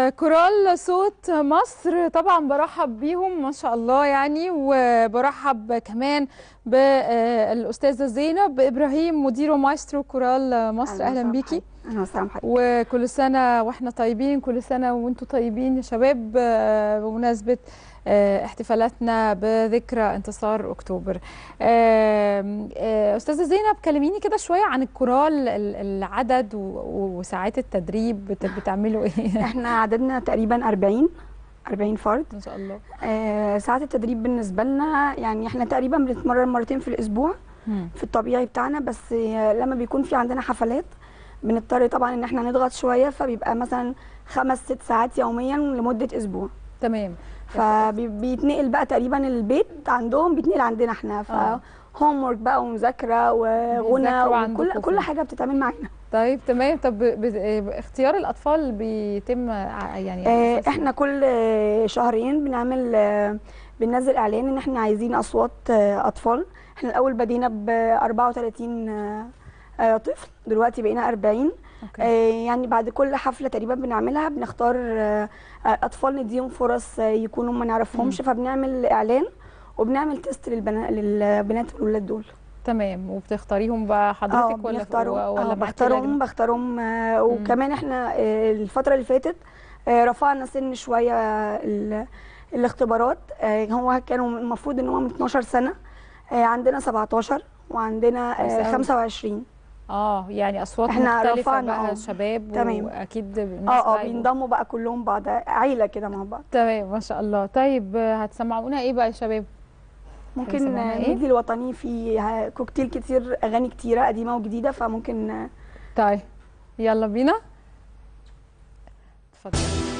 آه، كورال صوت مصر طبعا برحب بيهم ما شاء الله يعني وبرحب كمان بالاستاذه زينب ابراهيم مدير مايسترو كورال مصر اهلا بيكي اهلا وسهلا بحضرتك وكل سنه واحنا طيبين كل سنه وانتم طيبين يا شباب آه، بمناسبه آه، احتفالاتنا بذكرى انتصار اكتوبر آم، آه، استاذه زينب كلميني كده شويه عن الكورال ال- العدد و- وساعات التدريب بت- بتعملوا ايه احنا عددنا تقريبا 40 40 فرد ما شاء الله آه ساعات التدريب بالنسبه لنا يعني احنا تقريبا بنتمرن مرتين في الاسبوع مم. في الطبيعي بتاعنا بس آه، لما بيكون في عندنا حفلات بنضطر طبعا ان احنا نضغط شويه فبيبقى مثلا خمس ست ساعات يوميا لمده اسبوع تمام فبيتنقل بقى تقريبا البيت عندهم بيتنقل عندنا احنا ف آه. هوم ورك بقى ومذاكره وغنى بيذاكروا وكل عندكم كل في- حاجه بتتعمل معانا طيب تمام طب ب- ب- اختيار الاطفال بيتم ع- يعني آه، أساس- احنا كل آه، شهرين بنعمل آه، بننزل اعلان ان احنا عايزين اصوات آه، اطفال احنا الاول بدينا ب 34 آه، آه، طفل دلوقتي بقينا 40 أوكي. آه، يعني بعد كل حفله تقريبا بنعملها بنختار آه، آه، اطفال نديهم فرص آه، يكونوا ما نعرفهمش فبنعمل اعلان وبنعمل تيست للبنا- للبنات والولاد دول تمام وبتختاريهم بقى اه حضرتك ولا بنختارهم ولا اه معاكي بختارهم لجنة؟ بختارهم آه، وكمان احنا آه، الفتره اللي فاتت آه، رفعنا سن شويه ال- الاختبارات آه، هو كانوا المفروض ان هو من 12 سنه آه، عندنا 17 وعندنا كويس آه، أوي. 25 اه يعني اصوات إحنا مختلفه رفعنا، بقى آه. شباب تمام. واكيد بالنسبة اه اه يبقوا- بينضموا بقى كلهم بعض عيله كده مع بعض تمام ما شاء الله طيب آه، هتسمعونا ايه بقى يا شباب ممكن سمعنا آه، إيه؟ نيجي الوطني في آه، كوكتيل كتير اغاني كتيره قديمه وجديده فممكن آه، طيب يلا بينا اتفضل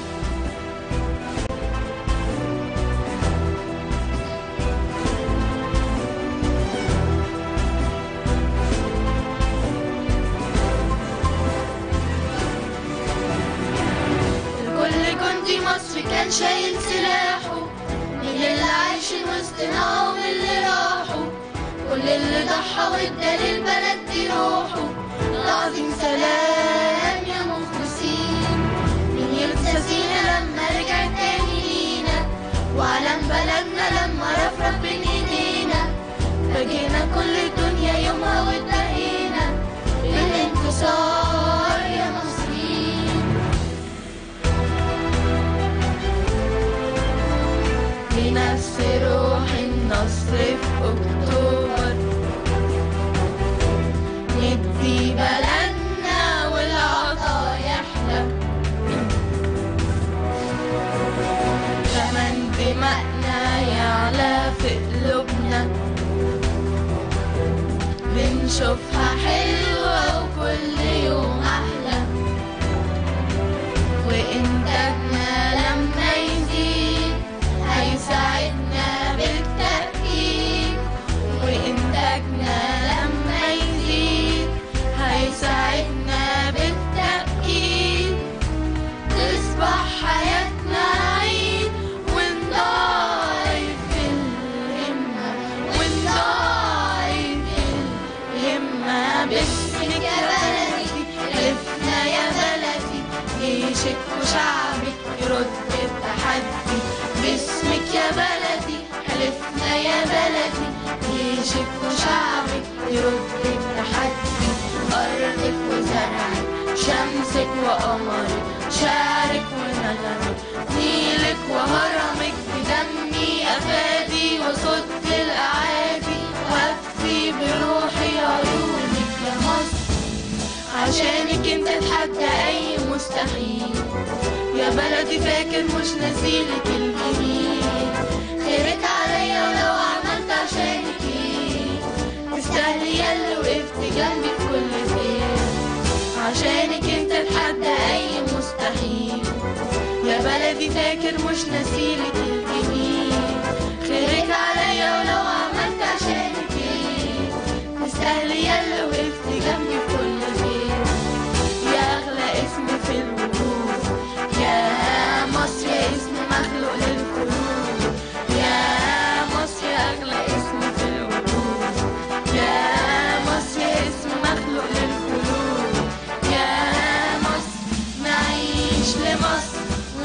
كل جندي مصري كان شايل سلاحه مين اللي عايشين وسطنا ومين اللي راحوا كل اللي ضحى وادى للبلد دي روحه تعظيم سلام يا مخلصين مين ينسى سينا لما رجع تاني لينا وعلم بلدنا لما رفرف بين ايدينا فجينا كل الدنيا يومها واتبقينا بالانتصار يا مصريين بنفس روح النصر في أكتوبر ندي بلدنا والعطا يحلى كمان دماءنا يعلى في قلوبنا بنشوفها حلوة وكل يوم أحلى وإنتاجنا لما يزيد هيساعدنا بالتأكيد وإنتاجنا لما يزيد هيساعدنا بالتأكيد تصبح حياتنا عيد ونضاعف الهمة ونضاعف الهمة باسمك يا بلدي حلفنا يا بلدي جيشك وشعبك يرد التحدي باسمك يا بلدي حلفنا يا بلدي جيشك وشعبك يرد التحدي أرضك وزرعك شمسك وقمرك شعرك ونغمك نيلك وهرمك بدمي أفادي وصد الأعادي وأكفي بروحي عيونك يا مصر عشانك انت تحدى اي مستحيل يا بلدي فاكر مش نسيلك الجميل خيرك عليا ولو عملت عشانك ايه تستاهلي ياللي وقفت جنبي في كل خير عشانك انت تحدى اي مستحيل يا بلدي فاكر مش نسيلك الجميل خيرك عليا ولو عملت عشانك ايه تستاهلي ياللي وقفت جنبي في كل خير يا أغلى اسم في الوجود يا مصر يا اسم مخلوق للقلوب يا مصر يا أغلى اسم في الوجود يا مصر يا اسم مخلوق للقلوب يا مصر نعيش لمصر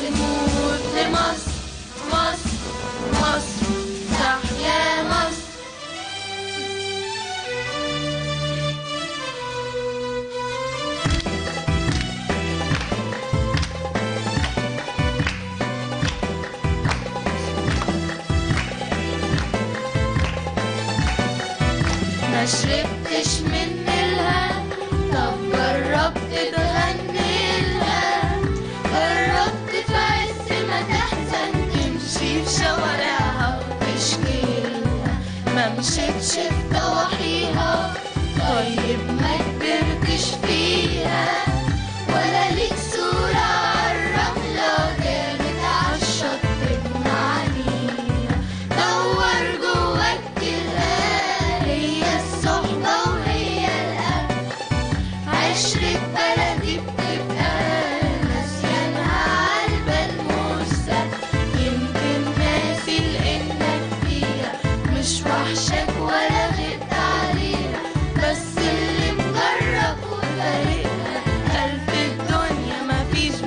ما شربتش من نيلها طب جربت تغني لها جربت في عز ما تحزن تمشي في شوارعها وتشكيلها ما مشيتش في ضواحيها طيب ما كبرتش فيها ولا ليك صورة عالرملة كانت عالشط بمعانيها دور جواك تلقاها هي الصحبة وهي القلب عشرة بلدي بتبقى ناسيانها عالبال مرسى يمكن ناسي لإنك فيها مش وحشك ولا غبت عليها بس اللي مجرب وفارقها قلب الدنيا مفيش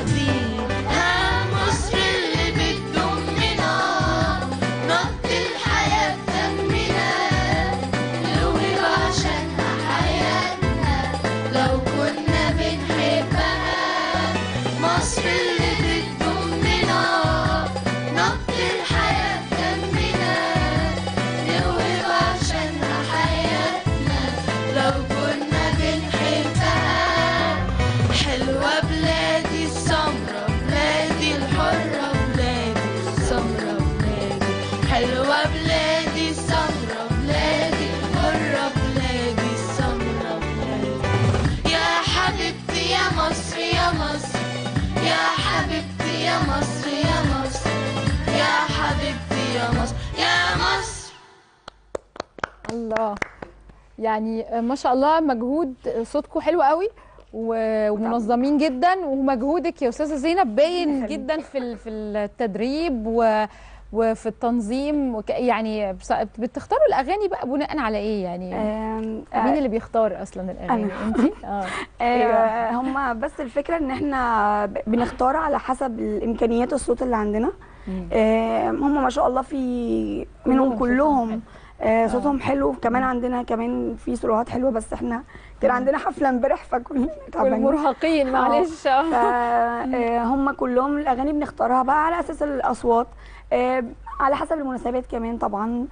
بعديها مصر اللي بتضمنا نبض الحياة في دمنا نوهب عشانها حياتنا لو كنا بنحبها مصر اللي بتضمنا نبض الحياة في دمنا نوهب عشانها حياتنا لو كنا بنحبها حلوة بلادي السمرة بلادي الحرة بلادي السمرة بلادي حلوة بلادي السمرة بلادي الحرة بلادي السمرة بلادي يا حبيبتي يا مصر يا مصر يا حبيبتي يا مصر يا مصر يا حبيبتي يا مصر يا مصر الله يعني ما شاء الله مجهود صوتكم حلو قوي و- ومنظمين جدا ومجهودك يا استاذه زينب باين جدا في ال- في التدريب و وفي التنظيم وك يعني بص- بتختاروا الاغاني بقى بناء على ايه يعني آم، مين اللي بيختار اصلا الاغاني أنا. انت اه آه، هم بس الفكره ان احنا ب- بنختار على حسب الامكانيات الصوت اللي عندنا مم. آه، هم ما شاء الله في منهم كلهم صوتهم كلهم آه، صوتهم حلو كمان عندنا كمان في سولوهات حلوه بس احنا كان عندنا حفله امبارح فكلنا تعبانين والمرهقين معلش اه فهم كلهم الاغاني بنختارها بقى على اساس الاصوات آه، على حسب المناسبات كمان طبعا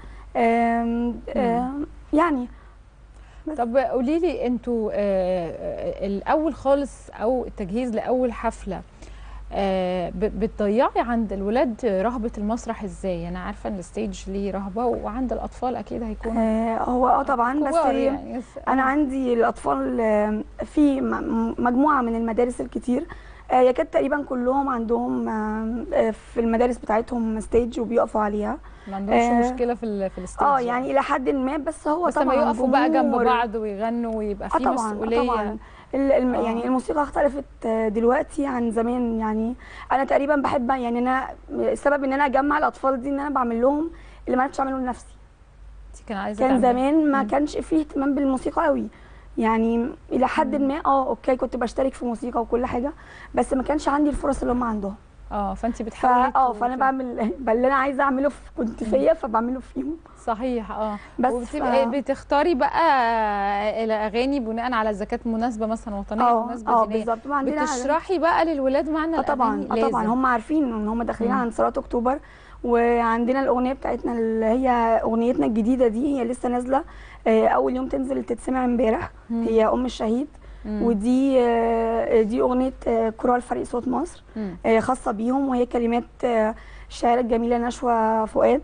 آم، آم، يعني طب قولي لي انتوا آه، آه، الاول خالص او التجهيز لاول حفله آه، ب- بتضيعي عند الولاد رهبه المسرح ازاي انا عارفه ان الستيج ليه رهبه وعند الاطفال اكيد هيكون آه، هو اه طبعا بس كبار يعني بس- انا عندي الاطفال آه، في م- مجموعه من المدارس الكتير آه، يكاد تقريبا كلهم عندهم آه، آه، في المدارس بتاعتهم ستيج وبيقفوا عليها ما عندهمش آه، مشكله في ال- في الستيج اه يعني الى حد ما بس هو بس طبعا لما يقفوا بقى جنب جمهور. بعض ويغنوا ويبقى اه في طبعا مسؤوليه آه طبعا ال- الم- آه. يعني الموسيقى اختلفت آه، دلوقتي عن زمان يعني انا تقريبا بحب يعني انا السبب ان انا اجمع الاطفال دي ان انا بعمل لهم اللي ما عرفتش اعمله لنفسي انت كان عايزه كان تعملي- زمان ما مم. كانش فيه اهتمام بالموسيقى قوي يعني الى حد ما اه اوكي كنت بشترك في موسيقى وكل حاجه بس ما كانش عندي الفرص اللي هم عندهم اه فانت فا بتحاولي اه ت- فانا بعمل بل اللي انا عايزه اعمله في كنت فيا فبعمله فيهم صحيح اه بس وبتبقى ف- بتختاري بقى الاغاني بناء على اذا كانت مناسبه مثلا وطنيه اه مناسبه اه دينيه بالظبط وعندنا بتشرحي بقى للولاد معنى اه طبعا الاغاني اه طبعا لازم. هم عارفين ان هم داخلين مم. على انتصارات اكتوبر وعندنا الاغنيه بتاعتنا اللي هي اغنيتنا الجديده دي هي لسه نازله آه، اول يوم تنزل تتسمع امبارح مم. هي ام الشهيد مم. ودي آه، دي اغنيه آه، كورال فريق صوت مصر مم. آه، خاصه بيهم وهي كلمات آه، الشاعره الجميله نشوى فؤاد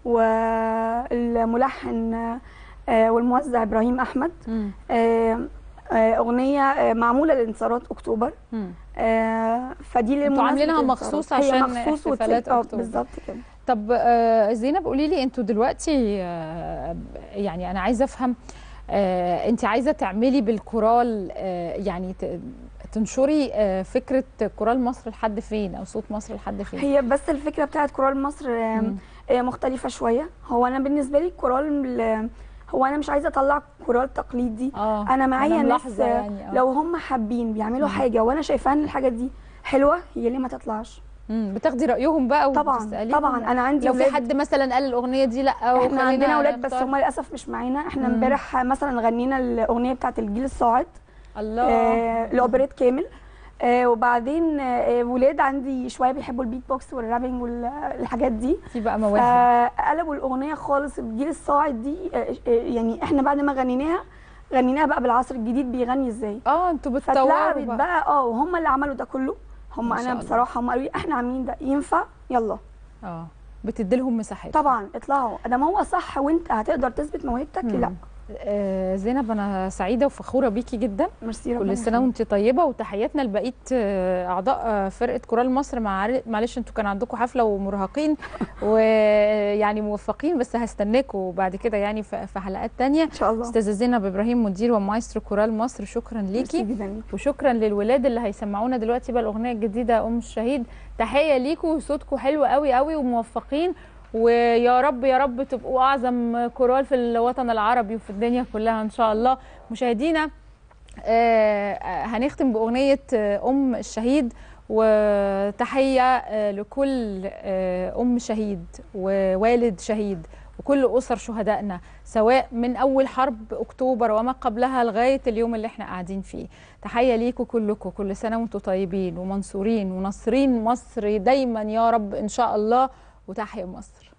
والملحن آه، والموزع ابراهيم احمد مم. آه، آه، اغنيه آه، معموله لانتصارات اكتوبر مم. آه، فدي انتوا لمناسبة عاملينها الانتصارات. مخصوص هي عشان مخصوص احتفالات وتسيب- اه أكتوبر. بالظبط كده طب آه، زينب قولي لي انتوا دلوقتي آه، يعني انا عايزه افهم آه، انت عايزه تعملي بالكورال آه، يعني ت- تنشري آه، فكره كورال مصر لحد فين او صوت مصر لحد فين هي بس الفكره بتاعت كورال مصر آه، مم. آه، مختلفه شويه هو انا بالنسبه لي الكورال ال- هو انا مش عايزه اطلع كورال تقليدي اه انا معايا ناس ملاحظة آه، يعني آه. لو هم حابين بيعملوا مم. حاجه وانا شايفاها ان الحاجه دي حلوه هي ليه ما تطلعش مم، بتاخدي رايهم بقى طبعا وبتساليهم طبعا انا عندي لو في ولاد- حد مثلا قال الاغنيه دي لا احنا وخلينا عندنا اولاد بس نختار. هم للاسف مش معانا احنا مم. امبارح مثلا غنينا الاغنيه بتاعت الجيل الصاعد الله آه، لاوبريت كامل آه وبعدين آه ولاد عندي شويه بيحبوا البيت بوكس والرابنج والحاجات دي في بقى مواهب فقلبوا الاغنيه خالص الجيل الصاعد دي آه آه، يعني احنا بعد ما غنيناها غنيناها بقى بالعصر الجديد بيغني ازاي اه انتوا بتطوروا فاتلعبت بقى. بقى اه وهم اللي عملوا ده كله هم ما شاء انا الله. بصراحه هم قالوا لي احنا عاملين ده ينفع يلا اه بتدي لهم مساحتهم طبعا اطلعوا ادام هو صح وانت هتقدر تثبت موهبتك مم. لا آه زينب انا سعيده وفخوره بيكي جدا ميرسي ربنا كل سنه يخليك. وانت طيبه وتحياتنا لبقيه آه، اعضاء آه، فرقه كورال مصر مع معلش انتوا كان عندكم حفله ومرهقين ويعني موفقين بس هستناكم بعد كده يعني في في حلقات تانية ان شاء الله استاذه زينب ابراهيم مدير ومايسترو كورال مصر شكرا ميرسي ليكي جدا ليك. وشكرا للولاد اللي هيسمعونا دلوقتي بقى الاغنيه الجديده ام الشهيد تحيه ليكم صوتكم حلو قوي قوي وموفقين ويا رب يا رب تبقوا اعظم كورال في الوطن العربي وفي الدنيا كلها ان شاء الله مشاهدينا آه، آه، هنختم باغنيه آه، ام الشهيد وتحيه آه، لكل آه، ام شهيد ووالد شهيد وكل اسر شهدائنا سواء من اول حرب اكتوبر وما قبلها لغايه اليوم اللي احنا قاعدين فيه تحيه ليكم كلكم كل سنه وانتم طيبين ومنصورين وناصرين مصر دايما يا رب ان شاء الله وتحيا مصر